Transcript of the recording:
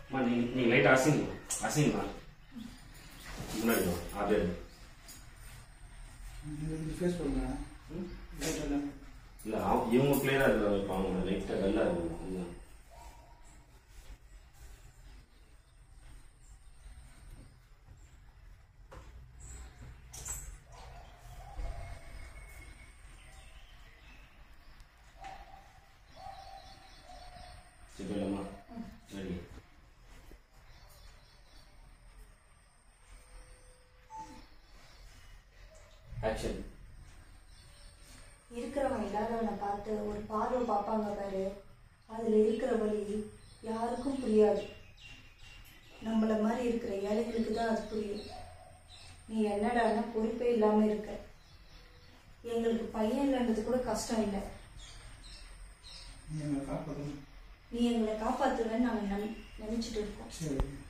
அம்மா நீ நீ லைட்டாக அசிங்கம்மா அசிங்கம்மா முன்னாடி வா அப்படியே இரு. ஃபேஸ் பண்ணுங்க ம்? லைட் எல்லாம் இல்லை அவங்க இவங்க கிளியராக இருக்கிற இப்போ அவங்க லைட்டாக டல்லாக இருக்கும் அதுதான். சரி போயிடலாமா ரெடி ஆக்ஷன் இருக்கிறவன் இல்லாதவனை பார்த்து ஒரு பார்வை பார்ப்பாங்க பாரு அதில் இருக்கிற வழி யாருக்கும் புரியாது நம்மள மாதிரி இருக்கிற ஏழைகளுக்கு தான் அது புரியும் நீ என்னடான்னா பொறுப்பே இல்லாமல் இருக்க எங்களுக்கு பையன் இல்லைன்றது கூட கஷ்டம் இல்லை நீ எங்களை காப்பாற்றணும் நீ எங்களை காப்பாற்றுவேன்னு நாங்கள் நினை நினச்சிட்டு இருக்கோம் சரி